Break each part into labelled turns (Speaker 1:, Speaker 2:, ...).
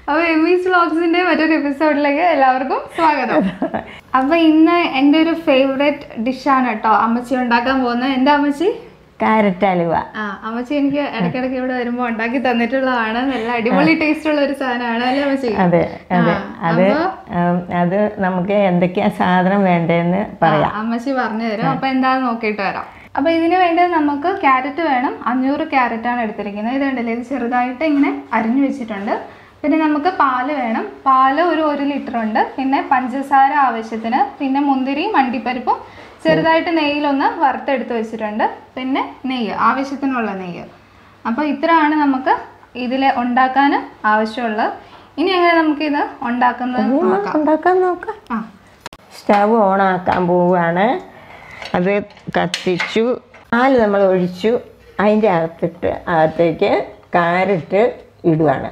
Speaker 1: അപ്പൊ എമ്മീസ് വ്ളോഗ്സിന്റെ മറ്റൊരു എപ്പിസോഡിലേക്ക് എല്ലാവർക്കും സ്വാഗതം അപ്പൊ ഇന്ന് എൻ്റെ ഒരു ഫേവറേറ്റ് ഡിഷാണ് കേട്ടോ അമ്മച്ചി ഉണ്ടാക്കാൻ പോകുന്നത് എന്താ അമ്മച്ചി
Speaker 2: കാരറ്റ് അലുവ
Speaker 1: ആ അമ്മച്ചി എനിക്ക് ഇടയ്ക്കിടയ്ക്ക് ഇവിടെ വരുമ്പോൾ ഉണ്ടാക്കി തന്നിട്ടുള്ളതാണ് നല്ല അടിപൊളി ടേസ്റ്റ് ഉള്ള ഒരു സാധനമാണ് അല്ലേ അമ്മച്ചി
Speaker 2: അതെ അതെ
Speaker 1: ആ,
Speaker 2: അത്
Speaker 1: അപ്പൊ
Speaker 2: ഉം, അത് നമുക്ക് എന്തൊക്കെയാ സാധനം വേണ്ടതെന്ന് പറയാം
Speaker 1: ആ, അമ്മച്ചി പറഞ്ഞു തരും അപ്പൊ എന്താന്ന് നോക്കിയിട്ട് വരാം അപ്പൊ ഇതിന് വേണ്ടത് നമുക്ക് ക്യാരറ്റ് വേണം അഞ്ഞൂറ് ക്യാരറ്റ് ആണ് എടുത്തിരിക്കുന്നത് ഇത് കണ്ടില്ലേ ഇത് ചെറുതായിട്ട് ഇങ്ങനെ അരിഞ്ഞു വെച്ചിട്ടുണ്ട് പിന്നെ നമുക്ക് പാല് വേണം പാല് ഒരു ഒരു ലിറ്റർ ഉണ്ട് പിന്നെ പഞ്ചസാര ആവശ്യത്തിന് പിന്നെ മുന്തിരി മണ്ടിപ്പരിപ്പും ചെറുതായിട്ട് നെയ്യിലൊന്ന് വറുത്തെടുത്ത് വെച്ചിട്ടുണ്ട് പിന്നെ നെയ്യ് ആവശ്യത്തിനുള്ള നെയ്യ് അപ്പോൾ ഇത്രയാണ് നമുക്ക് ഇതിൽ ഉണ്ടാക്കാൻ ആവശ്യമുള്ളത് ഇനി എങ്ങനെ നമുക്കിത് ഉണ്ടാക്കുന്നത് നോക്കാം
Speaker 2: ഉണ്ടാക്കാൻ നോക്കാം
Speaker 1: ആ
Speaker 2: സ്റ്റവ് ഓൺ ആക്കാൻ പോവുകയാണ് അത് കത്തിച്ചു പാല് നമ്മൾ ഒഴിച്ചു അതിൻ്റെ അകത്തിട്ട് അകത്തേക്ക് കാരറ്റ് ഇടുകയാണ്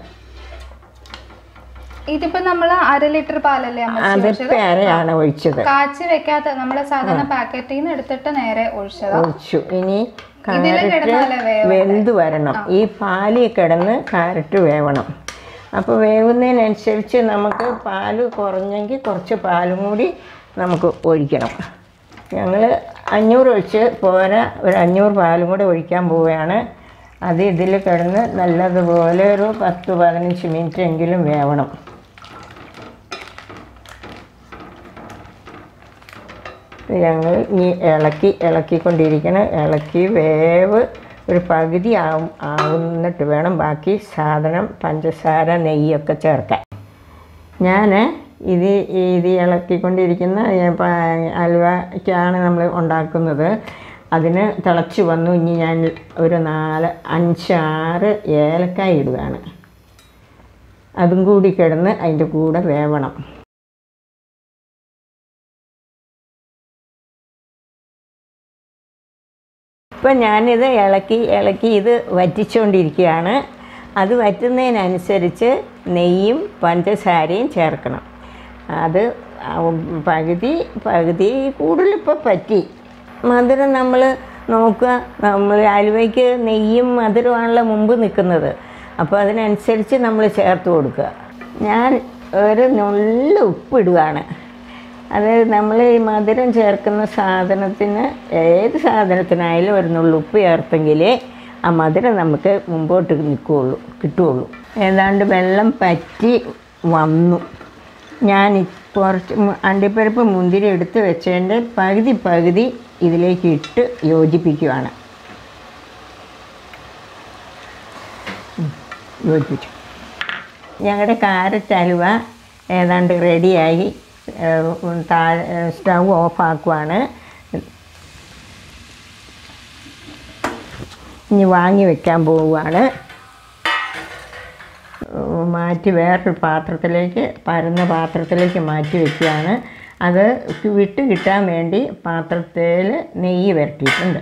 Speaker 1: ഇതിപ്പോ നമ്മൾ അര ലിറ്റർ പാലല്ലേ അമ്മച്ചി ഒഴിച്ചത്?
Speaker 2: അതിപ്പോൾ അരയാണ് ഒഴിച്ചത്
Speaker 1: കാച്ചി വെക്കാത്ത നമ്മുടെ സാധാരണ പാക്കറ്റിൽ നിന്ന് എടുത്തിട്ട് നേരെ ഒഴിച്ചതാ
Speaker 2: ഒഴിച്ചു ഇനി
Speaker 1: ഇതില്
Speaker 2: കാരറ്റ്
Speaker 1: കിടന്നാലേ വേവ്
Speaker 2: വെന്ത് വരണം ഈ പാലിൽ കിടന്ന് കാരറ്റ് വേവണം അപ്പോൾ വേവുന്നതിനനുസരിച്ച് നമുക്ക് പാല് കുറഞ്ഞെങ്കിൽ കുറച്ച് പാലും കൂടി നമുക്ക് ഒഴിക്കണം ഞങ്ങൾ അഞ്ഞൂറ് ഒഴിച്ച് പോരാ ഒരു അഞ്ഞൂറ് പാലും കൂടി ഒഴിക്കാൻ പോവുകയാണ് അത് ഇതിൽ കിടന്ന് നല്ലതുപോലെ ഒരു പത്ത് പതിനഞ്ച് മിനിറ്റ് എങ്കിലും വേവണം ഞങ്ങൾ ഈ ഇളക്കി ഇളക്കിക്കൊണ്ടിരിക്കണം ഇളക്കി വേവ് ഒരു പകുതി ആവും ആവുന്നിട്ട് വേണം ബാക്കി സാധനം പഞ്ചസാര നെയ്യൊക്കെ ചേർക്കാൻ ഞാൻ ഇത് ഇത് ഇളക്കിക്കൊണ്ടിരിക്കുന്ന ഈ പ- അലുവയ്ക്കാണ് നമ്മൾ ഉണ്ടാക്കുന്നത് അതിന് തിളച്ച് വന്നു ഇനി ഞാൻ ഒരു നാല് അഞ്ച് ആറ് ഏലക്കായ ഇടുകയാണ് അതും കൂടി കിടന്ന് അതിൻ്റെ കൂടെ വേവണം ഇപ്പം ഞാനിത് ഇളക്കി ഇളക്കി ഇത് വറ്റിച്ചുകൊണ്ടിരിക്കുകയാണ് അത് വറ്റുന്നതിനനുസരിച്ച് നെയ്യും പഞ്ചസാരയും ചേർക്കണം അത് ആ പകുതി പകുതി കൂടുതൽ ഇപ്പോൾ പറ്റി മധുരം നമ്മൾ നോക്കുക നമ്മൾ അലുവയ്ക്ക് നെയ്യും മധുരമാണല്ലോ മുമ്പ് നിൽക്കുന്നത് അപ്പോൾ അതിനനുസരിച്ച് നമ്മൾ ചേർത്ത് കൊടുക്കുക ഞാൻ ഒരു നുള്ള ഉപ്പിടുകയാണ് അത് നമ്മൾ ഈ മധുരം ചേർക്കുന്ന സാധനത്തിന് ഏത് സാധനത്തിനായാലും ഒരു നുള്ളുപ്പ് ചേർത്തെങ്കിലേ ആ മധുരം നമുക്ക് മുമ്പോട്ട് നിൽക്കുകയുള്ളൂ കിട്ടുകയുള്ളൂ ഏതാണ്ട് വെള്ളം പറ്റി വന്നു ഞാൻ ഈ കുറച്ച് മു- അണ്ടിപ്പരിപ്പ് മുന്തിരി എടുത്ത് വെച്ചതിൻ്റെ പകുതി പകുതി ഇതിലേക്ക് ഇട്ട് യോജിപ്പിക്കുകയാണ് ഉം, യോജിപ്പിച്ചു ഞങ്ങളുടെ കാരറ്റ് അലുവ ഏതാണ്ട് റെഡിയായി ഏഹ് താഴെ സ്റ്റൗ ഓഫാക്കുവാണ് ഇനി വാങ്ങി വെക്കാൻ പോവുകയാണ് ഏഹ് മാറ്റി വേറൊരു പാത്രത്തിലേക്ക് പരന്ന പാത്രത്തിലേക്ക് മാറ്റി വെക്കുകയാണ് അത് വിട്ട് കിട്ടാൻ വേണ്ടി പാത്രത്തിൽ നെയ്യ് വരട്ടിയിട്ടുണ്ട്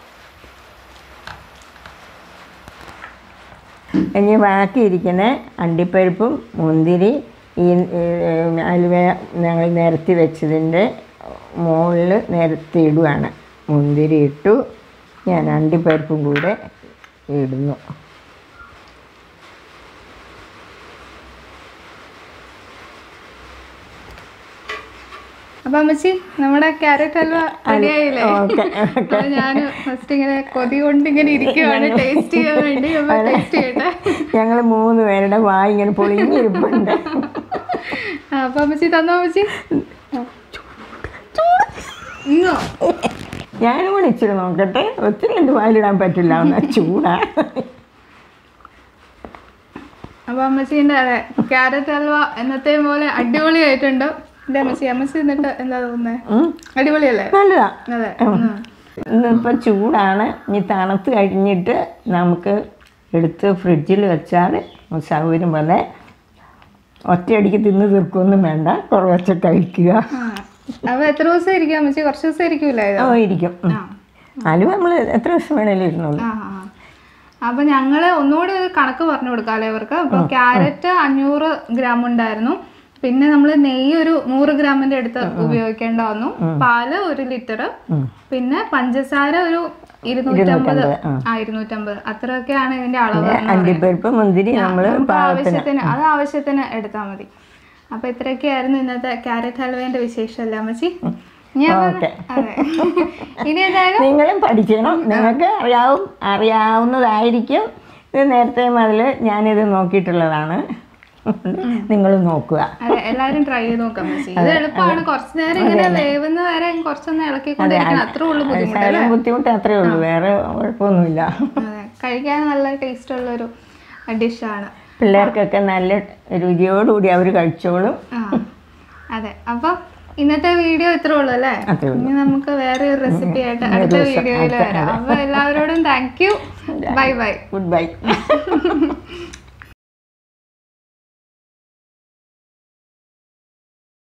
Speaker 2: ഇനി ബാക്കിയിരിക്കുന്ന അണ്ടിപ്പരിപ്പും മുന്തിരി ഈ ഏഹ്, അലുവ ഞങ്ങൾ നിരത്തി വെച്ചതിൻ്റെ മുകളിൽ നിരത്തി ഇടുകയാണ് മുന്തിരി ഇട്ടു ഞാൻ അണ്ടിപ്പരിപ്പും കൂടെ ഇടുന്നു
Speaker 1: അപ്പൊ അമ്മച്ചി നമ്മുടെ ക്യാരറ്റ് ഹൽവ റെഡി ആയില്ലേ
Speaker 2: ഓക്കെ
Speaker 1: അപ്പൊ ഞാൻ ഫസ്റ്റ് ഇങ്ങനെ കൊതി കൊണ്ട് ഇങ്ങനെ ഇരിക്കുവാണ് ടേസ്റ്റ് ചെയ്യാൻ വേണ്ടി അപ്പൊ ടേസ്റ്റ് ചെയ്യട്ടെ
Speaker 2: ഞങ്ങൾ മൂന്ന് പേരുടെ വായി ഇങ്ങനെ പൊളിഞ്ഞിരിപ്പുണ്ട്
Speaker 1: ആ, അപ്പൊ അമ്മച്ചി തന്നോ അമ്മച്ചി ഇന്നോ
Speaker 2: ഞാനും കൂടി ഇച്ചിരി നോക്കട്ടെ ഒത്തിരി എൻ്റെ വായിലിടാൻ പറ്റില്ല ഒന്ന് ചൂടാ
Speaker 1: അപ്പൊ അമ്മച്ചീന്റെ അതെ ക്യാരറ്റ് ഹൽവ എന്നത്തെ പോലെ അടിപൊളിയായിട്ടുണ്ട് എന്റെ അമ്മച്ചി അമ്മച്ചി എന്നിട്ട് എന്താ തോന്നുന്നേ
Speaker 2: ഉം,
Speaker 1: അടിപൊളിയല്ലേ
Speaker 2: നല്ലതാ
Speaker 1: അതെ ഉം.
Speaker 2: ഇന്നിപ്പോൾ ചൂടാണ് ഇനി തണുത്ത് കഴിഞ്ഞിട്ട് നമുക്ക് എടുത്ത് ഫ്രിഡ്ജിൽ വെച്ചാൽ സൗകര്യം പോലെ ഒറ്റയടിക്ക് തിന്ന് തീർക്കൊന്നും വേണ്ട കുറവച്ച് കഴിക്കുക
Speaker 1: ആ. അപ്പൊ എത്ര ദിവസം ഇരിക്കും അമ്മച്ചി കുറച്ച് ദിവസം ഇരിക്കൂലേ ഇത്
Speaker 2: ഓ ഇരിക്കും ഉം. അലുവ നമ്മൾ എത്ര ദിവസം വേണേലും ഇരുന്നോളൂ
Speaker 1: ആ ആ. അപ്പൊ ഞങ്ങള് ഒന്നുകൂടി ഒരു കണക്ക് പറഞ്ഞു കൊടുക്കാല്ലേ അവർക്ക് അപ്പൊ ക്യാരറ്റ് അഞ്ഞൂറ് ഗ്രാം ഉണ്ടായിരുന്നു പിന്നെ നമ്മൾ നെയ്യ് ഒരു നൂറ് ഗ്രാമിന്റെ അടുത്ത് ഉപയോഗിക്കേണ്ട വന്നു പാല് ഒരു ലിറ്റർ പിന്നെ പഞ്ചസാര ഒരു ഇരുന്നൂറ്റമ്പത്
Speaker 2: ഇരുന്നൂറ്റമ്പത്, ആ.
Speaker 1: ആ ഇരുന്നൂറ്റമ്പത് അത്രയൊക്കെയാണ് ഇതിന്റെ അളവ് എന്ന്
Speaker 2: അണ്ടിപ്പരിപ്പ് മുന്തിരി നമ്മൾ
Speaker 1: നമുക്ക്
Speaker 2: പാകത്തിന്
Speaker 1: ആവശ്യത്തിന് അത് ആവശ്യത്തിന് എടുത്താൽ മതി അപ്പൊ ഇത്രയൊക്കെയായിരുന്നു ഇന്നത്തെ ക്യാരറ്റ് ഹൽവേന്റെ വിശേഷം അല്ലേ അമ്മച്ചി ഞാൻ
Speaker 2: ഓക്കെ
Speaker 1: അതെ ഇനി ഏതായാലും
Speaker 2: നിങ്ങളും പഠിക്കണം നിങ്ങൾക്ക് അറിയാവും അറിയാവുന്നതായിരിക്കും ഇത് നേരത്തെ മുതൽ ഞാനിത് നോക്കിയിട്ടുള്ളതാണ് നിങ്ങൾ നോക്കുക
Speaker 1: അതെ എല്ലാരും ട്രൈ ചെയ്ത് നോക്കാം അമ്മച്ചി ഇത് എളുപ്പമാണ് കുറച്ചു നേരം ഇങ്ങനെ വേവുന്ന വരെ കുറച്ചൊന്ന് ഇളക്കിക്കൊണ്ടിരിക്കണം അത്രേ ഉള്ളൂ ബുദ്ധിമുട്ട്
Speaker 2: ശകലം ബുദ്ധിമുട്ട് അത്രേ ഉള്ളൂ വേറെ കുഴപ്പമൊന്നുമില്ല
Speaker 1: അതെ കഴിക്കാൻ നല്ല ടേസ്റ്റ് ഉള്ളൊരു ഡിഷാണ്
Speaker 2: പിള്ളേർക്കൊക്കെ നല്ല രുചിയോടുകൂടി അവർ കഴിച്ചോളും
Speaker 1: ആ അതെ അപ്പൊ ഇന്നത്തെ വീഡിയോ ഇത്രേ ഉള്ളൂ അല്ലേ
Speaker 2: അത്രേ
Speaker 1: ഇനി നമുക്ക് വേറെ ഒരു റെസിപ്പി ആയിട്ട് അടുത്ത വീഡിയോയിൽ വരാം അപ്പൊ എല്ലാവരോടും thank you bye bye
Speaker 2: good bye